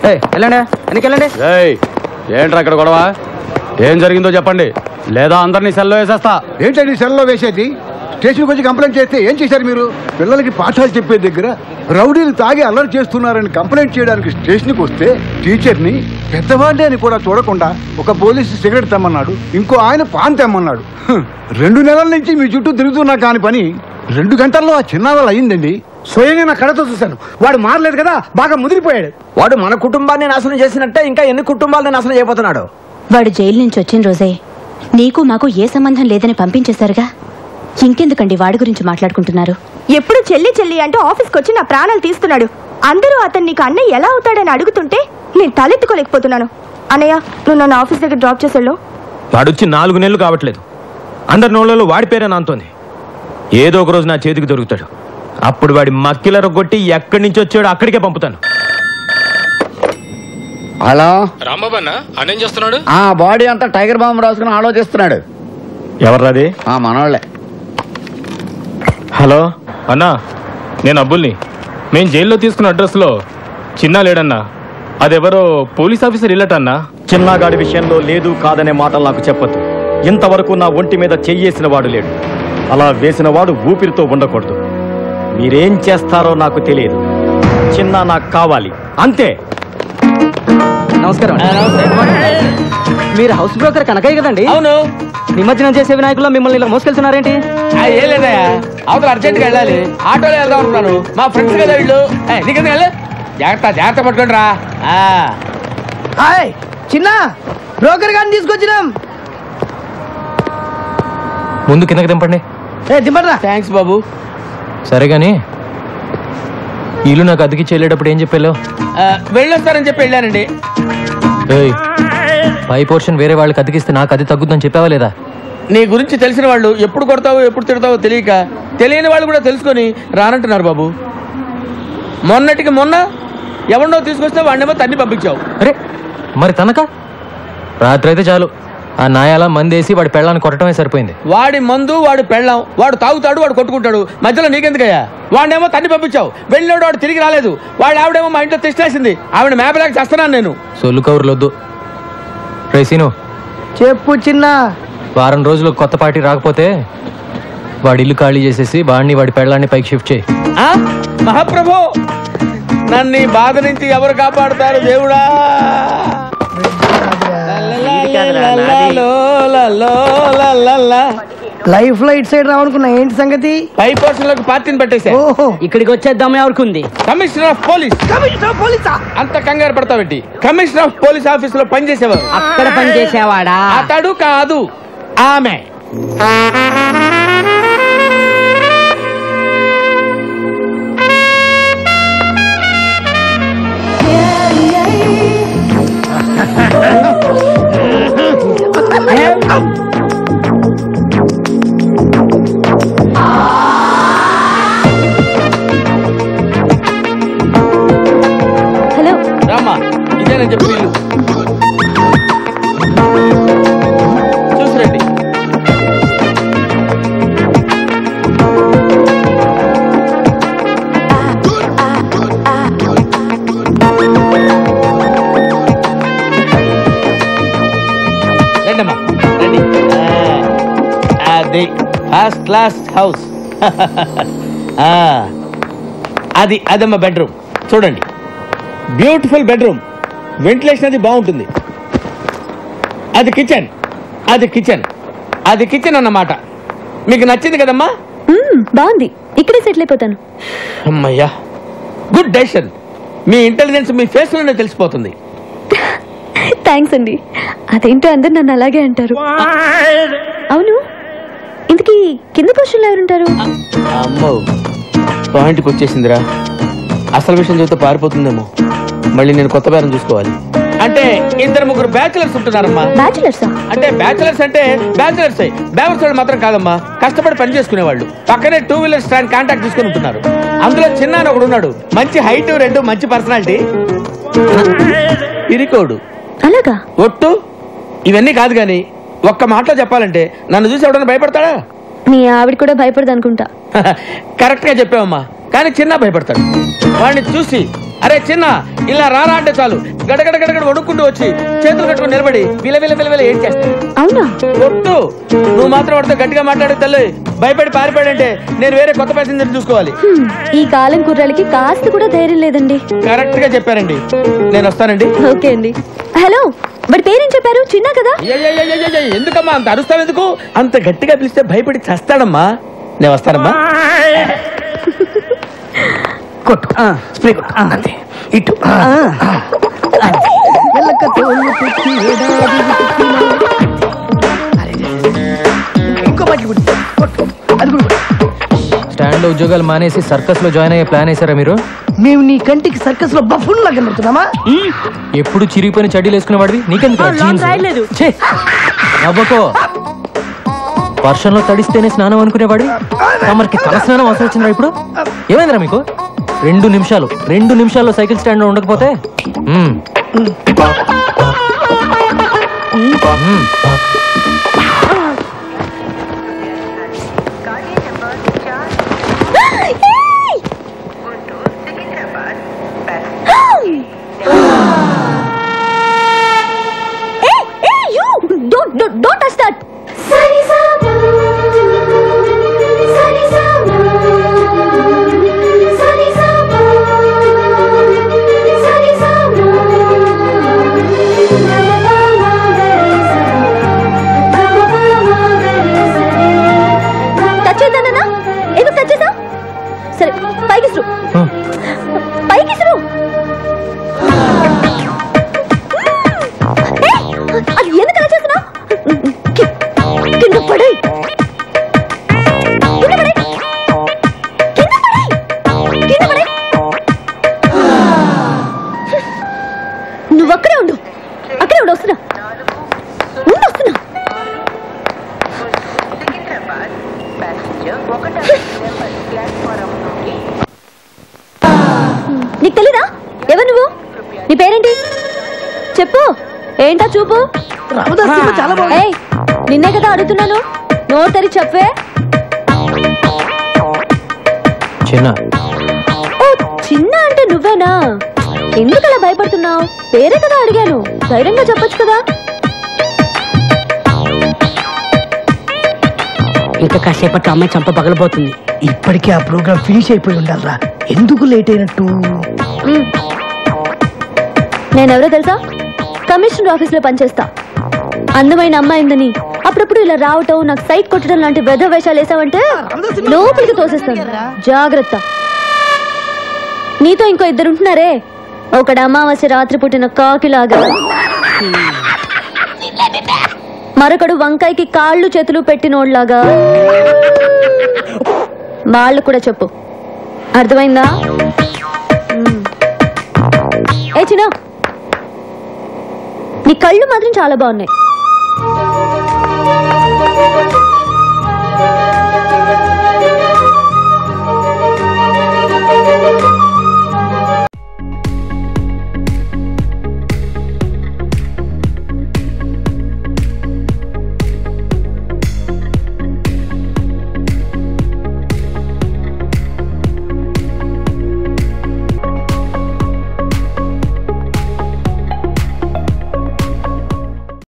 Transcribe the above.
వెళ్ళండి వెనక్కి వెళ్ళండి ఏయ్ ఏంట్రా ఇక్కడ గొడవ ఏం జరిగిందో చెప్పండి లేదా అందరినీ సెల్లో వేసేస్తా ఏంటండి సెల్లో వేసేది స్టేషన్కి వచ్చి కంప్లైంట్ చేస్తే ఏం చేశారు మీరు పిల్లలకి పాఠాలు చెప్పే దగ్గర రౌడీలు తాగి అల్లరి చేస్తున్నారని కంప్లైంట్ చేయడానికి స్టేషన్కి వస్తే టీచర్ని పెద్దవాళ్ళే అని కూడా చూడకుండా ఒక పోలీసు సిగరెట్ తెమ్మన్నాడు ఇంకో ఆయన పాన్ తెమ్మన్నాడు హ్మ్. రెండు నెలల నుంచి మీ చుట్టూ తిరుగుతున్నా కాని పని రెండు గంటల్లో ఆ చిన్నవాళ్ళు అయిందండి స్వయంగా నా కళతో చూశాను వాడు మారలేదు కదా బాగా ముదిరిపోయాడు వాడు మన కుటుంబాన్ని నాశనం చేసినట్టే ఇంకా ఎన్ని కుటుంబాలని నాశనం చేయబోతున్నాడు వాడు జైలు నుంచి వచ్చిన రోజే నీకు మాకు ఏ సంబంధం లేదని పంపించేశారుగా ఇంకెందుకండి వాడి గురించి మాట్లాడుకుంటున్నారు ఎప్పుడు చెల్లి చెల్లి అంటూ ఆఫీస్కి వచ్చి నా ప్రాణాలు తీస్తున్నాడు అందరూ అతను నీకు అన్నయ్య ఎలా అవుతాడని అడుగుతుంటే నేను తలెత్తుకోలేకపోతున్నాను అన్నయ్య నువ్వు నన్ను ఆఫీస్ దగ్గర డ్రాప్ చేసేళ్ళు వాడొచ్చి నాలుగు నెలలు కావట్లేదు అందరి నోళ్ళలో వాడి పేరే నాంతోంది ఏదో ఒక రోజు నా చేతికి దొరుకుతాడు అప్పుడు వాడి మక్కిల రొగ్గొట్టి ఎక్కడి నుంచి వచ్చాడో అక్కడికే పంపుతాను హలో రాంబాబు అన్న అన్నేం చేస్తున్నాడు ఆ బాడీ అంతా టైగర్ బాంబు రాసుకుని ఆలోచిస్తున్నాడు ఎవర్రాది ఆ మనోళ్ళే హలో అన్నా నేను అబ్బుల్ని మేము జైల్లో తీసుకున్న అడ్రస్లో చిన్న లేడన్నా అదెవరో పోలీస్ ఆఫీసర్ ఇల్లట అన్నా చిన్నగాడి విషయంలో లేదు కాదనే మాటలు నాకు చెప్పొద్దు ఇంతవరకు నా ఒంటి మీద చెయ్యేసిన వాడు లేడు అలా వేసిన వాడు ఊపిరితో ఉండకూడదు మీరేం చేస్తారో నాకు తెలియదు చిన్న నాకు కావాలి అంతే నమస్కారం మీరు హౌస్ బ్రోకర్ కనకయ్య కదండి అవును నిమజ్జనం చేసే వినాయకుల్లో మిమ్మల్ని ఇలా మోసుకెళ్తున్నారేంటి ఏం లేదయ్యా అవతల అర్జెంట్ గా వెళ్ళాలి ఆటోలో వెళ్దాం అనుకున్నాను మా ఫ్రెండ్స్ కదా వీళ్ళు నీకెందుకు వెళ్ళి జాగ్రత్త జాగ్రత్త పట్టుకోండి రా హాయ్ చిన్న బ్రోకర్ గారిని తీసుకొచ్చినాం ముందు కిందకి దింపండి ఏ దింపరా థ్యాంక్స్ బాబు సరే కానీ ఇల్లు నాకు అద్దెకి చెల్లేటప్పుడు ఏం చెప్పాలో వెళ్ళొస్తారని చెప్పి వెళ్ళానండి ఏయ్ పై పోర్షన్ వేరే వాళ్ళకి అద్దెకిస్తే నాకు అది తగ్గుద్దని చెప్పావా లేదా నీ గురించి తెలిసిన వాళ్ళు ఎప్పుడు కొడతావో ఎప్పుడు తిడతావో తెలియక తెలియని వాళ్ళు కూడా తెలుసుకొని రానంటున్నారు బాబు మొన్నటికి మొన్న ఎవరినో తీసుకొస్తే వాడినేమో తన్ని పంపించావు అరే మరి తనక రాత్రి అయితే చాలు ఆ నాయాల మందేసి వాడి పెళ్ళాన్ని కొట్టడమే సరిపోయింది వాడి మందు వాడు పెళ్ళాం వాడు తాగుతాడు వాడు కొట్టుకుంటాడు మధ్యలో నీకెందుకయ్యా వాడినేమో తన్ని పంపించావు వెళ్ళినోడు వాడు తిరిగి రాలేదు వాడు ఆవిడేమో మా ఇంట్లో తెచ్చేసింది ఆవిడ మేపలేక చేస్తున్నాను నేను సొల్లు కౌరులొద్దు రేసీను చెప్పు చిన్న వారం రోజులు కొత్త పార్టీ రాకపోతే వాడి ఇల్లు ఖాళీ చేసేసి వాడిని వాడి పెళ్ళాన్ని పైకి షిఫ్ట్ చేయి ఆ? మహాప్రభు నన్ను ఈ బాధ నుంచి ఎవరు కాపాడుతారు దేవుడా లైఫ్ లో ఇటు సైడ్ రావనుకున్నా ఏంటి సంగతి పై పోర్షన్ లోకి పార్టీని పెట్టేసా ఓహో ఇక్కడికి వచ్చేద్దాం ఎవరికి కమిషనర్ ఆఫ్ పోలీస్ కమిషనర్ పోలీసా అంత కంగారు పడతావేంటి కమిషనర్ ఆఫ్ పోలీస్ ఆఫీస్ లో పనిచేసేవారు అక్కడ పని చేసేవాడా అతడు కాదు ఆమె హలో రామ్మా ఇదేనని చెప్పి వీళ్ళు చూసిరండి రండమ్మా రండి ఆ, అది ఫస్ట్ క్లాస్ హౌస్ ఆ, అది అదమ్మా బెడ్రూమ్ చూడండి బ్యూటిఫుల్ బెడ్రూమ్ వెంటిలేషన్ అది బాగుంటుంది అది కిచెన్ అది కిచెన్ అది కిచెన్ అన్నమాట మీకు నచ్చింది కదమ్మా బాగుంది ఇక్కడే సెటిల్ అయిపోతాను అమ్మయ్యా గుడ్ డెసిషన్ మీ ఇంటెలిజెన్స్ మీ ఫేస్ లోనే తెలిసిపోతుంది థ్యాంక్స్ అండి అదేంటో అందరు నన్ను అలాగే అంటారు అవును ఇంతకీ కింద పోస్టుల్లో ఎవరుంటారు అమ్మో పాయింట్కి వచ్చేసిందిరా అసలు విషయం చెబితే పారిపోతుందేమో మళ్ళీ నేను కొత్త బేరం చూసుకోవాలి అంటే ఇద్దరు ముగ్గురు బ్యాచులర్స్ ఉంటున్నారమ్మా బ్యాచులర్సా అంటే బ్యాచులర్స్ అంటే బ్యాచులర్స్ బ్యాచులర్స్ వాళ్ళు మాత్రం కాదమ్మా కష్టపడి పని చేసుకునే వాళ్ళు పక్కనే టూ వీలర్ స్టాండ్ కాంటాక్ట్ తీసుకుని ఉంటున్నారు అందులో చిన్న అని ఒకడు ఉన్నాడు మంచి హైట్ రెండు మంచి పర్సనాలిటీ ఇరికోడు అలాగా ఒట్టు ఇవన్నీ కాదు కానీ ఒక్క మాటలో చెప్పాలంటే నన్ను చూసి ఎవడన్నా భయపడతాడా మీ ఆవిడ కూడా భయపడదు అనుకుంటా కరెక్ట్ గా చెప్పావమ్మా కానీ చిన్న భయపడతాడు వాడిని చూసి అరే చిన్న ఇలా రారా అంటే చాలు గడగడ గడగడ వణుక్కుంటూ వచ్చి చేతులు కట్టుకుని నిలబడి విల విల విల విల ఏం చేస్తాడు అవునా కొట్టు నువ్వు మాత్రం వాడితో గట్టిగా మాట్లాడే తల్లి భయపడి పారిపోయాడంటే నేను వేరే కొత్త ప్యాసింజర్ చూసుకోవాలి హ్మ్, ఈ కాలం కుర్రాళ్ళకి కాస్త కూడా ధైర్యం లేదండి కరెక్ట్ గా చెప్పారండి నేను వస్తానండి ఓకే అండి హలో వాడి పేరేం చెప్పారు చిన్న కదా అయ్యయ్యయ్యయ్యయ్య, ఎందుకమ్మా అంత అరుస్తావు ఎందుకు అంత గట్టిగా పిలిస్తే భయపడి చస్తాడమ్మా నేను వస్తానమ్మా కొట్టు స్ప్రే కొట్టు అంతే ఇటు ఎల్లక తోలు పెట్టి ఏడాది వెతికినా. ఇంకో బట్టి కొట్టు కొట్టు అది కూడా కొట్టు. స్టాండ్ లో ఉద్యోగాలు మానేసి సర్కస్ లో జాయిన్ అయ్యే ప్లాన్ వేసారా మీరు మేము నీ కంటికి సర్కస్ లో బఫున్ లాగా కనబడుతున్నామా ఎప్పుడు చిరిగిపోయిన చడ్డీలు వేసుకునేవాడివి నీకెందుకు ఆ jeans? ఛే! నవ్వకో వర్షంలో తడిస్తేనే స్నానం అనుకునేవాడి తమరికి తల స్నానం అవసరం వచ్చిందా ఇప్పుడు ఏమైందిరా మీకు రెండు నిమిషాలు రెండు నిమిషాల్లో సైకిల్ స్టాండ్ లో ఉండకపోతే hmm. Hmm. Don't don't touch that touch చేద్దానా ఎందుకు టచ్ చేసా సరే పైకి ఇసురు ఆ. పైకి ఇసురు ఏయ్! అది ఎందుకు అలా చేస్తున్నా కింద పడి కింద పడి కింద పడి కింద పడి నువ్వు అక్కడే ఉండు అక్కడే ఉండు వస్తున్నా ఉండు వస్తున్నా నీకు తెలీదా ఎవరు నువ్వు నీ పేరేంటి చెప్పు ఏంటా చూపు రామదాస్ సినిమా చాలా బాగుంది ఏయ్ నిన్నే కదా అడుగుతున్నాను నోరు తెరి చెప్పే చిన్న ఓ చిన్న అంటే నువ్వేనా ఎందుకు అలా భయపడుతున్నావు పేరే కదా అడిగాను ధైర్యంగా చెప్పొచ్చు కదా ఇంకా కాసేపట్లో అమ్మాయి చంప పగలబోతుంది ఇప్పటికే ఆ ప్రోగ్రామ్ ఫినిష్ అయిపోయి ఉండాలరా ఎందుకు లేట్ అయినట్టు మ్. నేనెవరో తెలుసా కమిషనర్ ఆఫీస్ లో పనిచేస్తా అందమైన అమ్మాయిందని అప్పుడప్పుడు ఇలా రావటం నాకు సైట్ కొట్టడం లాంటి వెధ వేషాలు వేసావంటే లోపలికి తోసేస్తాను జాగ్రత్త నీతో ఇంకో ఇద్దరు ఉంటున్నారే ఒకడు అమావాస్య రాత్రి పుట్టిన కాకిలాగా మరొకడు వంకాయకి కాళ్ళు చేతులు పెట్టినోడ్లాగా వాళ్ళు కూడా చెప్పు అర్థమైందా మ్మ్. ఏ చిన్న నీ కళ్ళు మాత్రం చాలా బాగున్నాయి